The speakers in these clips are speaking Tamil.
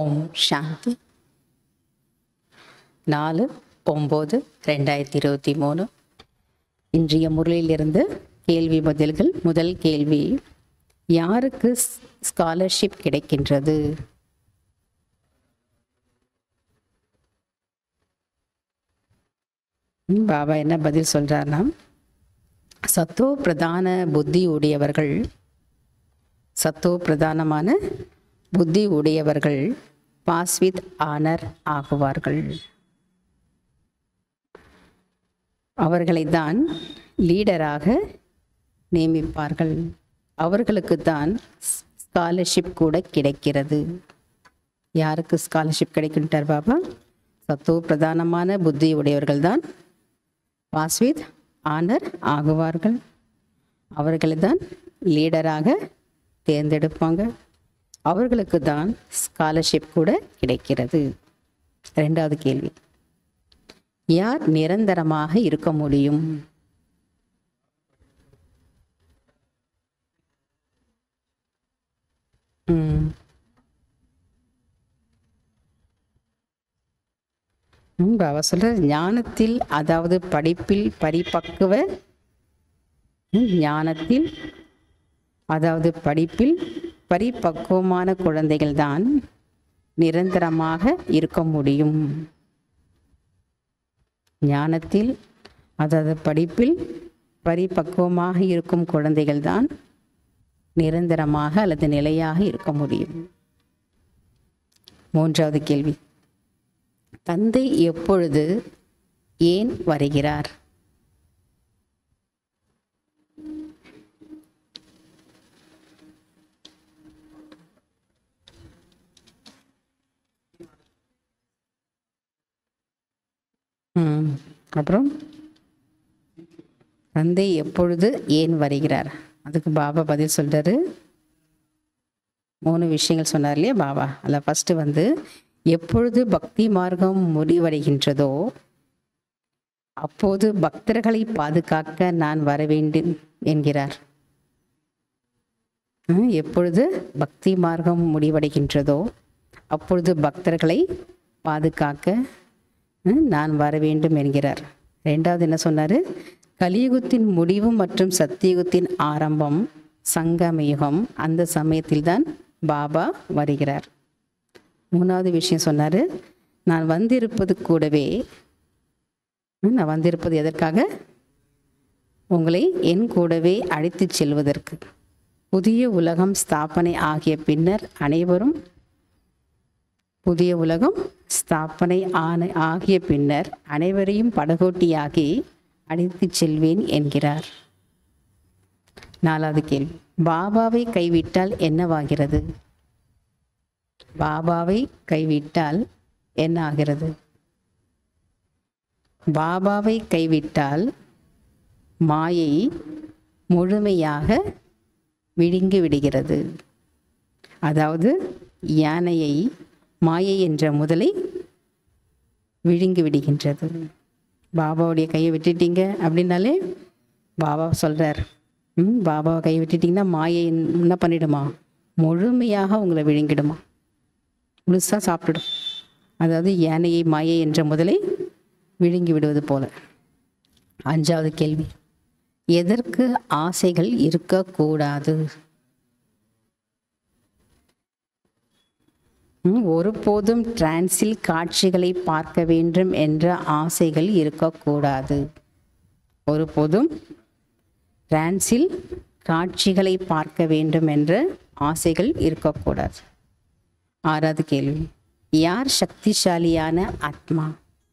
ஓம் சாந்தி நாலு ஒம்பது ரெண்டாயிரத்தி இருபத்தி மூணு இன்றைய முறையிலிருந்து கேள்வி பதில்கள் முதல் கேள்வி யாருக்கு ஸ்காலர்ஷிப் கிடைக்கின்றது ம், பாபா என்ன பதில் சொல்றாருன்னா சத்தோ பிரதான புத்தி உடையவர்கள் சத்தோ பிரதானமான புத்தி உடையவர்கள் பாஸ்வித் ஆனர் ஆகுவார்கள் அவர்களை தான் லீடராக நியமிப்பார்கள் அவர்களுக்கு தான் ஸ்காலர்ஷிப் கூட கிடைக்கிறது யாருக்கு ஸ்காலர்ஷிப் கிடைக்கின்றார் பாபா சத்தோ பிரதானமான புத்தி உடையவர்கள் தான் பாஸ்வித் ஆனர் ஆகுவார்கள் அவர்களை தான் லீடராக தேர்ந்தெடுப்பாங்க அவர்களுக்கு தான் ஸ்காலர்ஷிப் கூட கிடைக்கிறது ரெண்டாவது கேள்வி யார் நிரந்தரமாக இருக்க முடியும் ம். ம், பாபா சொல்ற ஞானத்தில் அதாவது படிப்பில் பரிபக்குவ ம், ஞானத்தில் அதாவது படிப்பில் பரிபக்குவமான குழந்தைகள் தான் நிரந்தரமாக இருக்க முடியும் ஞானத்தில் அதாவது படிப்பில் பரிபக்குவமாக இருக்கும் குழந்தைகள் தான் நிரந்தரமாக அல்லது நிலையாக இருக்க முடியும் மூன்றாவது கேள்வி தந்தை எப்பொழுது ஏன் வருகிறார் ம் அப்புறம் தந்தை எப்பொழுது ஏன் வருகிறார் அதுக்கு பாபா பதில் சொல்றாரு மூணு விஷயங்கள் சொன்னார் இல்லையா பாபா அதில் ஃபஸ்ட்டு வந்து எப்பொழுது பக்தி மார்க்கம் முடிவடைகின்றதோ அப்போது பக்தர்களை பாதுகாக்க நான் வர வேண்டும் என்கிறார் ஹம், எப்பொழுது பக்தி மார்க்கம் முடிவடைகின்றதோ அப்பொழுது பக்தர்களை பாதுகாக்க ஹம், நான் வர வேண்டும் என்கிறார் ரெண்டாவது என்ன சொன்னார் கலியுகத்தின் முடிவு மற்றும் சத்தியுகத்தின் ஆரம்பம் சங்கமயுகம் அந்த சமயத்தில்தான் பாபா வருகிறார் மூணாவது விஷயம் சொன்னார் நான் வந்திருப்பது கூடவே ம், நான் வந்திருப்பது எதற்காக உங்களை என் கூடவே அழைத்துச் செல்வதற்கு புதிய உலகம் ஸ்தாபனை ஆகிய பின்னர் அனைவரும் புதிய உலகம் ஸ்தாபனை ஆன ஆகிய பின்னர் அனைவரையும் படகோட்டியாகி அழைத்துச் செல்வேன் என்கிறார் நாலாவது கேள்வி பாபாவை கைவிட்டால் என்னவாகிறது பாபாவை கைவிட்டால் என்ன ஆகிறது பாபாவை கைவிட்டால் மாயை முழுமையாக விழுங்கி விடுகிறது அதாவது யானையை மாயை என்ற முதலை விழுங்கி விடுகின்றது பாபாவுடைய கையை விட்டுட்டீங்க அப்படின்னாலே பாபா சொல்கிறார் ம் பாபாவை கையை விட்டுட்டிங்கன்னா மாயை என்ன பண்ணிடுமா முழுமையாக உங்களை விழுங்கிடுமா முழுசாக சாப்பிட்டுடும் அதாவது யானையை மாயை என்ற முதலை விழுங்கி விடுவது போல அஞ்சாவது கேள்வி எதற்கு ஆசைகள் இருக்கக்கூடாது ம், ஒருபோதும் டிரான்ஸில் காட்சிகளை பார்க்க வேண்டும் என்ற ஆசைகள் இருக்கக்கூடாது ஒருபோதும் டிரான்ஸில் காட்சிகளை பார்க்க வேண்டும் என்ற ஆசைகள் இருக்கக்கூடாது ஆறாவது கேள்வி யார் சக்திசாலியான ஆத்மா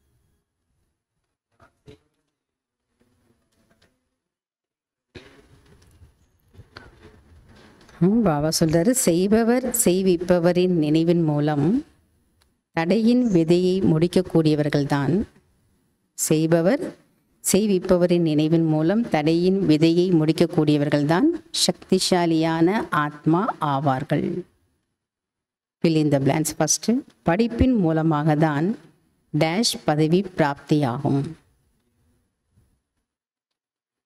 ம், பாபா சொல்றாரு செய்பவர் செய்விப்பவரின் நினைவின் மூலம் தடையின் விதையை முடிக்கக்கூடியவர்கள்தான் செய்பவர் செய்விப்பவரின் நினைவின் மூலம் தடையின் விதையை முடிக்கக்கூடியவர்கள்தான் சக்திசாலியான ஆத்மா ஆவார்கள் fill in the blanks first படிப்பின் மூலமாக தான் டேஷ் பதவி பிராப்தியாகும்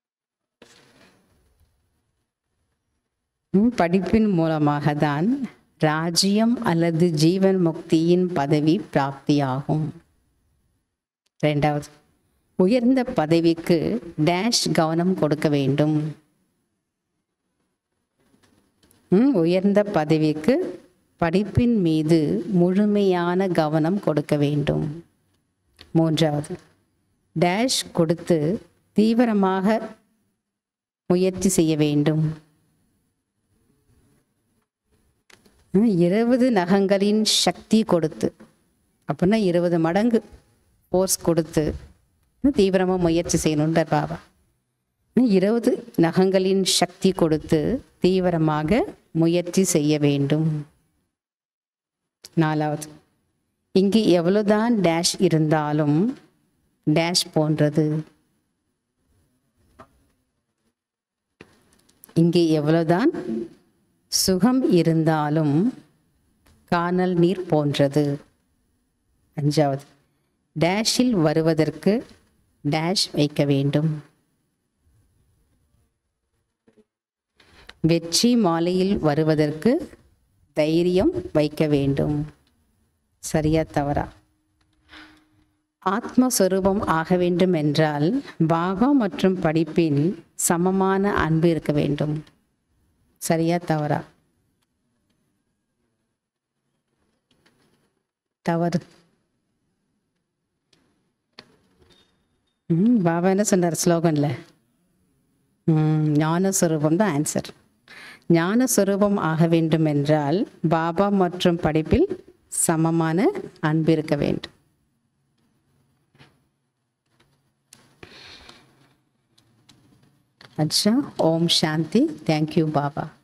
ம், படிப்பின் மூலமாக தான் ராஜ்யம் அல்லது ஜீவன் முக்தியின் பதவி பிராப்தியாகும் ரெண்டாவது உயர்ந்த பதவிக்கு டேஷ் கவனம் கொடுக்க வேண்டும் ம், உயர்ந்த பதவிக்கு படிப்பின் மீது முழுமையான கவனம் கொடுக்க வேண்டும் மூன்றாவது டேஷ் கொடுத்து தீவிரமாக முயற்சி செய்ய வேண்டும் ம், இருபது நகங்களின் சக்தி கொடுத்து அப்படின்னா இருபது மடங்கு ஃபோர்ஸ் கொடுத்து தீவிரமாக முயற்சி செய்யணுன்றார் பாபா ம், இருபது நகங்களின் சக்தி கொடுத்து தீவிரமாக முயற்சி செய்ய வேண்டும் நாலாவது இங்கு எவ்வளவுதான் டேஷ் இருந்தாலும் டேஷ் போன்றது இங்கே எவ்வளவுதான் சுகம் இருந்தாலும் கானல் நீர் போன்றது அஞ்சாவது டேஷில் வருவதற்கு டேஷ் வைக்க வேண்டும் வெற்றி மாலையில் வருவதற்கு தைரியம் வைக்க வேண்டும் சரியா தவறா ஆத்மஸ்வரூபம் ஆக வேண்டும் என்றால் பாபா மற்றும் படிப்பில் சமமான அன்பு இருக்க வேண்டும் சரியா தவறா தவறு ம், பாபா என்ன சொன்னார் ஸ்லோகன்ல ம், ஞானஸ்வரூபம் தான் ஆன்சர் ஞானஸ்வரூபம் ஆக வேண்டும் என்றால் பாபா மற்றும் படிப்பில் சமமான அன்பு இருக்க வேண்டும் अच्छा ओम शांति थैंक यू बाबा